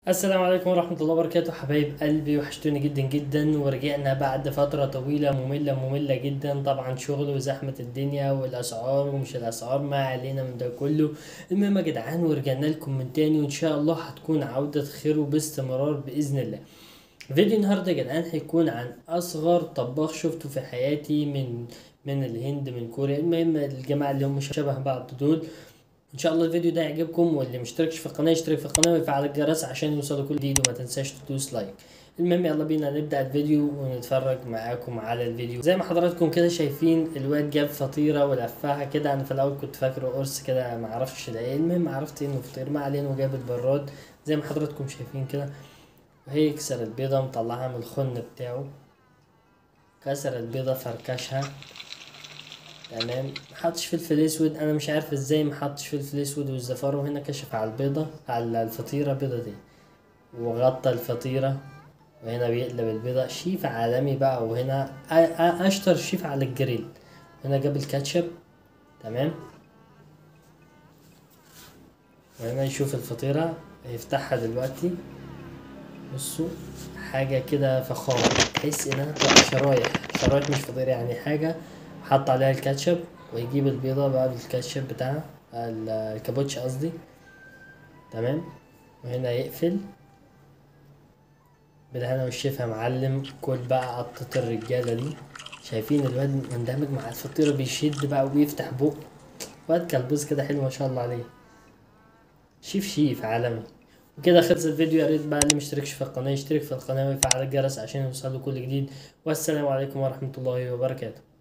السلام عليكم ورحمة الله وبركاته حبايب قلبي وحشتوني جدا جدا ورجعنا بعد فترة طويلة مملة مملة جدا طبعا شغل وزحمة الدنيا والأسعار ومش الأسعار ما علينا من ده كله المهم يا جدعان ورجعنا لكم من تاني وإن شاء الله هتكون عودة خير وباستمرار بإذن الله فيديو النهاردة يا جدعان هيكون عن أصغر طباخ شفته في حياتي من من الهند من كوريا المهم الجماعة اللي هم شبه بعض دول ان شاء الله الفيديو ده يعجبكم واللي مشتركش في القناه يشترك في القناه ويفعل الجرس عشان يوصلوا كل جديد وما تنساش تدوس لايك المهم يلا بينا نبدا الفيديو ونتفرج معاكم على الفيديو زي ما حضراتكم كده شايفين الواد جاب فطيره ولفها كده انا في الاول كنت فاكره قرص كده ما اعرفش ده ايه المهم عرفت انه فطير ما علينا وجاب البراد زي ما حضراتكم شايفين كده وهي كسر البيضه مطلعها من الخن بتاعه كسر البيضه فركشها تمام محطش فلفل اسود انا مش عارف ازاي محطش فلفل اسود والزفاره هنا كشف على البيضه على الفطيره بيضه دي وغطى الفطيره وهنا بيقلب البيضه شيف عالمي بقى وهنا أ- أ- اشطر شيف على الجريل هنا جاب الكاتشب تمام وهنا يشوف الفطيره هيفتحها دلوقتي بصوا حاجة كده فخامة تحس انها تبقى شرايح شرايح مش فطيرة يعني حاجة حط عليها الكاتشب ويجيب البيضة بقى بالكاتشب بتاعها ال- الكابوتش قصدي تمام وهنا يقفل بالهنا والشفا يا معلم كل بقى قطة الرجالة دي شايفين الواد مندمج مع الفطيرة بيشد بقى وبيفتح بق واد كلبوز كده حلو ما شاء الله عليه شيف شيف عالمي وكده خلص الفيديو يا ريت بقى اللي مشتركش في القناة يشترك في القناة ويفعل الجرس عشان يوصله كل جديد والسلام عليكم ورحمة الله وبركاته